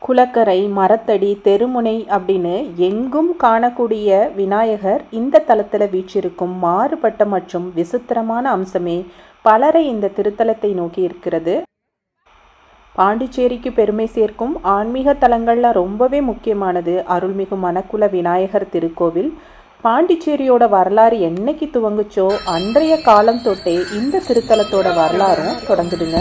குளக்கரை மரத்தடி தெருமுனை அப்படின்னு எங்கும் காணக்கூடிய விநாயகர் இந்த தலத்தில் வீற்றிருக்கும் மாறுபட்ட மற்றும் விசித்திரமான அம்சமே பலரை இந்த திருத்தலத்தை நோக்கி இருக்கிறது பாண்டிச்சேரிக்கு பெருமை சேர்க்கும் ஆன்மீக தலங்களில் ரொம்பவே முக்கியமானது அருள்மிகு மணக்குள விநாயகர் திருக்கோவில் பாண்டிச்சேரியோட வரலாறு என்னைக்கு துவங்குச்சோ அன்றைய காலம் தொட்டே இந்த திருத்தலத்தோட வரலாறும் தொடங்குதுங்க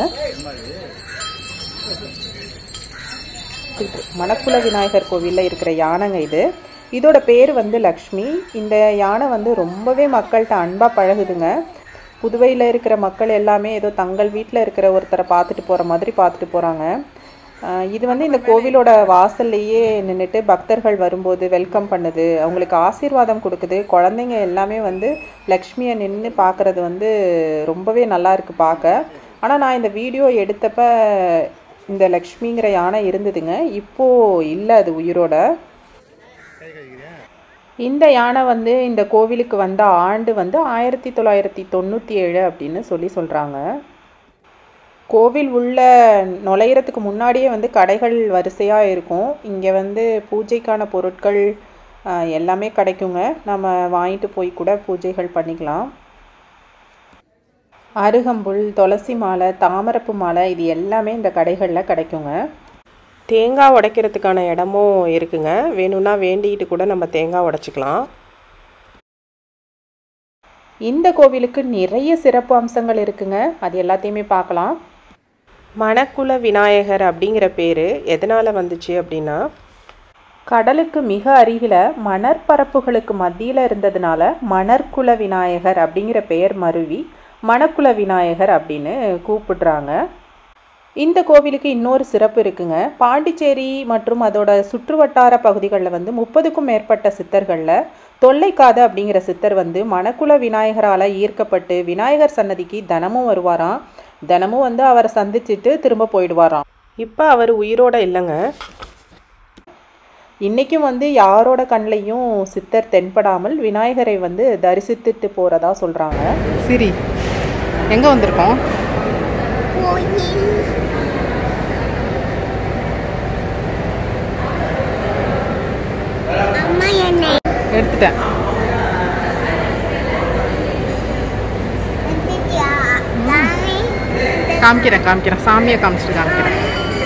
மணக்குள விநாயகர் கோவிலில் இருக்கிற யானைங்க இது இதோட பேர் வந்து லக்ஷ்மி இந்த யானை வந்து ரொம்பவே மக்கள்கிட்ட அன்பாக பழகுதுங்க புதுவையில் இருக்கிற மக்கள் எல்லாமே ஏதோ தங்கள் வீட்டில் இருக்கிற ஒருத்தரை பார்த்துட்டு போகிற மாதிரி பார்த்துட்டு போகிறாங்க இது வந்து இந்த கோவிலோட வாசல்லையே நின்றுட்டு பக்தர்கள் வரும்போது வெல்கம் பண்ணுது அவங்களுக்கு ஆசீர்வாதம் கொடுக்குது குழந்தைங்க எல்லாமே வந்து லக்ஷ்மியை நின்று பார்க்குறது வந்து ரொம்பவே நல்லா இருக்குது பார்க்க ஆனால் நான் இந்த வீடியோ எடுத்தப்ப இந்த லக்ஷ்மிங்கிற யானை இருந்ததுங்க இப்போது இல்லை அது உயிரோட இந்த யானை வந்து இந்த கோவிலுக்கு வந்த ஆண்டு வந்து ஆயிரத்தி தொள்ளாயிரத்தி தொண்ணூற்றி ஏழு அப்படின்னு சொல்லி சொல்கிறாங்க கோவில் உள்ள நுழையிறதுக்கு முன்னாடியே வந்து கடைகள் வரிசையாக இருக்கும் இங்கே வந்து பூஜைக்கான பொருட்கள் எல்லாமே கிடைக்குங்க நம்ம வாங்கிட்டு போய் கூட பூஜைகள் பண்ணிக்கலாம் அருகம்புல் துளசி மாலை தாமரப்பு மாலை இது எல்லாமே இந்த கடைகளில் கிடைக்குங்க தேங்காய் உடைக்கிறதுக்கான இடமும் இருக்குங்க வேணும்னா வேண்டிக்கிட்டு கூட நம்ம தேங்காய் உடைச்சிக்கலாம் இந்த கோவிலுக்கு நிறைய சிறப்பு அம்சங்கள் இருக்குங்க அது எல்லாத்தையுமே பார்க்கலாம் மணக்குள விநாயகர் அப்படிங்கிற பேர் எதனால் வந்துச்சு அப்படின்னா கடலுக்கு மிக அருகில் மணற்பரப்புகளுக்கு மத்தியில் இருந்ததுனால மணற்குல விநாயகர் அப்படிங்கிற பெயர் மருவி மணக்குள விநாயகர் அப்படின்னு கூப்பிடுறாங்க இந்த கோவிலுக்கு இன்னொரு சிறப்பு இருக்குங்க பாண்டிச்சேரி மற்றும் அதோட சுற்றுவட்டார பகுதிகளில் வந்து முப்பதுக்கும் மேற்பட்ட சித்தர்களில் தொல்லைக்காது அப்படிங்கிற சித்தர் வந்து மணக்குள விநாயகரால் ஈர்க்கப்பட்டு விநாயகர் சன்னதிக்கு தினமும் வருவாராம் தினமும் வந்து அவரை சந்திச்சுட்டு திரும்ப போயிடுவாராம் இப்போ அவர் உயிரோட இல்லைங்க இன்றைக்கும் வந்து யாரோட கண்ணையும் சித்தர் தென்படாமல் விநாயகரை வந்து தரிசித்துட்டு போகிறதா சொல்கிறாங்க சிரி எங்கே வந்திருக்கோம் எடுத்துட்டேன் காமிக்கிறேன் காமிக்கிறேன் சாமியை காமிச்சிட்டு காமிக்கிறேன்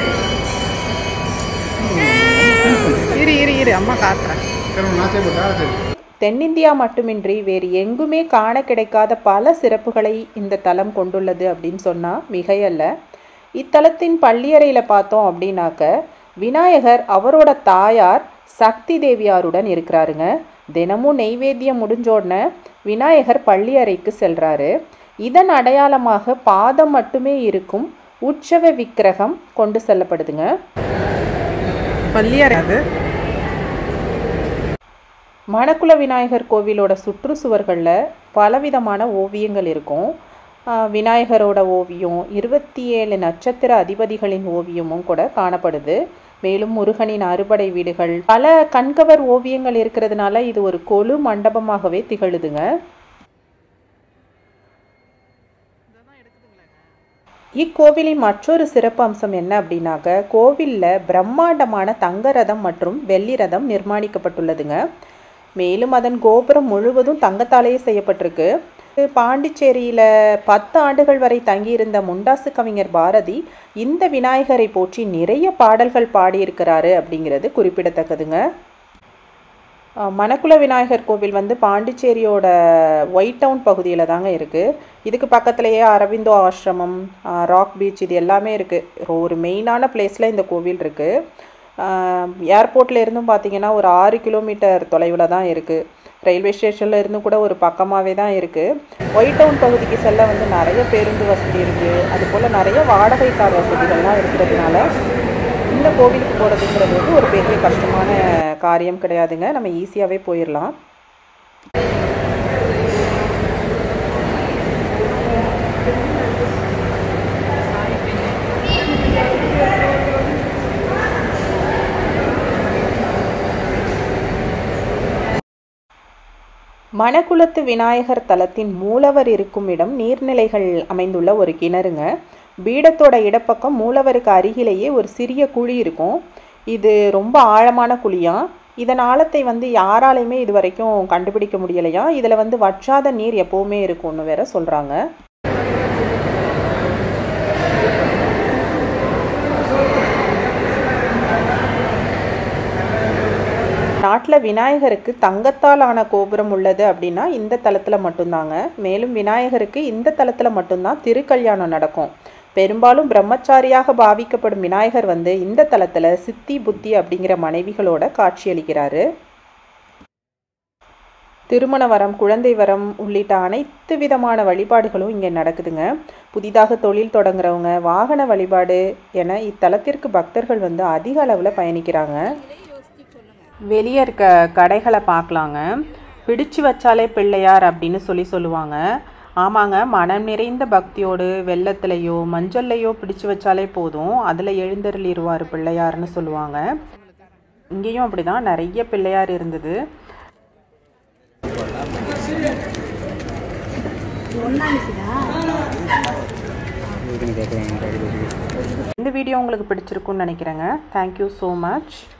இரு இரு இரு அம்மா காட்டுறேன் தென்னிந்தியா மட்டுமின்றி வேறு எங்குமே காண கிடைக்காத பல சிறப்புகளை இந்த தலம் கொண்டுள்ளது அப்படின்னு சொன்னால் மிகையல்ல இத்தலத்தின் பள்ளியறையில் பார்த்தோம் அப்படின்னாக்க விநாயகர் அவரோட தாயார் சக்தி தேவியாருடன் இருக்கிறாருங்க தினமும் நெய்வேத்தியம் முடிஞ்சோடனே விநாயகர் பள்ளியறைக்கு செல்றாரு இதன் அடையாளமாக பாதம் மட்டுமே இருக்கும் உற்சவ விக்கிரகம் கொண்டு செல்லப்படுதுங்க பள்ளியறை அது மணக்குள விநாயகர் கோவிலோட சுற்றுச்சுவர்களில் பலவிதமான ஓவியங்கள் இருக்கும் விநாயகரோட ஓவியம் இருபத்தி ஏழு நட்சத்திர அதிபதிகளின் ஓவியமும் கூட காணப்படுது மேலும் முருகனின் அறுபடை வீடுகள் பல கண்கவர் ஓவியங்கள் இருக்கிறதுனால இது ஒரு கொலு மண்டபமாகவே திகழுதுங்க இக்கோவிலின் மற்றொரு சிறப்பு அம்சம் என்ன அப்படின்னாக்க கோவிலில் பிரம்மாண்டமான தங்க ரதம் மற்றும் வெள்ளி ரதம் நிர்மாணிக்கப்பட்டுள்ளதுங்க மேலும் அதன் கோபுரம் முழுவதும் தங்கத்தாலேயே செய்யப்பட்டிருக்கு பாண்டிச்சேரியில் பத்து ஆண்டுகள் வரை தங்கியிருந்த முண்டாசு கவிஞர் பாரதி இந்த விநாயகரை போற்றி நிறைய பாடல்கள் பாடியிருக்கிறாரு அப்படிங்கிறது குறிப்பிடத்தக்கதுங்க மணக்குள விநாயகர் கோவில் வந்து பாண்டிச்சேரியோட ஒயிட் டவுன் பகுதியில் தாங்க இருக்குது இதுக்கு பக்கத்துலேயே அரவிந்தோ ஆசிரமம் ராக் பீச் இது எல்லாமே இருக்குது ஒரு மெயினான பிளேஸில் இந்த கோவில் இருக்குது ஏர்போர்ட்டில் இருந்தும் பார்த்தீங்கன்னா ஒரு ஆறு கிலோமீட்டர் தொலைவில் தான் இருக்குது ரயில்வே ஸ்டேஷனில் இருந்தும் கூட ஒரு பக்கமாகவே தான் இருக்குது ஒயிட் டவுன் பகுதிக்கு செல்ல வந்து நிறைய பேருந்து வசதி இருக்குது அது போல் நிறைய வாடகை கார் வசதிகள்லாம் இருக்கிறதுனால இந்த கோவிலுக்கு போகிறதுங்கிறது வந்து ஒரு பெரிய கஷ்டமான காரியம் கிடையாதுங்க நம்ம ஈஸியாகவே போயிடலாம் மணக்குளத்து விநாயகர் தலத்தின் மூலவர் இருக்கும் இடம் நீர்நிலைகள் அமைந்துள்ள ஒரு கிணறுங்க பீடத்தோட இடப்பக்கம் மூலவருக்கு அருகிலேயே ஒரு சிறிய குழி இருக்கும் இது ரொம்ப ஆழமான குழியாம் இதன் ஆழத்தை வந்து யாராலையுமே இது வரைக்கும் கண்டுபிடிக்க முடியலையா இதில் வந்து வற்றாத நீர் எப்போவுமே இருக்கும்னு வேற சொல்கிறாங்க நாட்டில் விநாயகருக்கு தங்கத்தால் ஆன கோபுரம் உள்ளது அப்படின்னா இந்த தலத்தில் மட்டும்தாங்க மேலும் விநாயகருக்கு இந்த தலத்தில் மட்டும்தான் திருக்கல்யாணம் நடக்கும் பெரும்பாலும் பிரம்மச்சாரியாக பாவிக்கப்படும் விநாயகர் வந்து இந்த தலத்தில் சித்தி புத்தி அப்படிங்கிற மனைவிகளோட காட்சியளிக்கிறாரு திருமண வரம் குழந்தை வரம் உள்ளிட்ட அனைத்து விதமான வழிபாடுகளும் இங்கே நடக்குதுங்க புதிதாக தொழில் தொடங்குறவங்க வாகன வழிபாடு என இத்தலத்திற்கு பக்தர்கள் வந்து அதிக அளவில் பயணிக்கிறாங்க வெளியே இருக்க கடைகளை பார்க்கலாங்க பிடிச்சு வச்சாலே பிள்ளையார் அப்படின்னு சொல்லி சொல்லுவாங்க ஆமாங்க மனம் நிறைந்த பக்தியோடு வெள்ளத்துலையோ மஞ்சள்லையோ பிடிச்சு வச்சாலே போதும் அதில் எழுந்தருளிடுவார் பிள்ளையார்னு சொல்லுவாங்க இங்கேயும் அப்படிதான் நிறைய பிள்ளையார் இருந்தது இந்த வீடியோ உங்களுக்கு பிடிச்சிருக்குன்னு நினைக்கிறேங்க தேங்க்யூ ஸோ மச்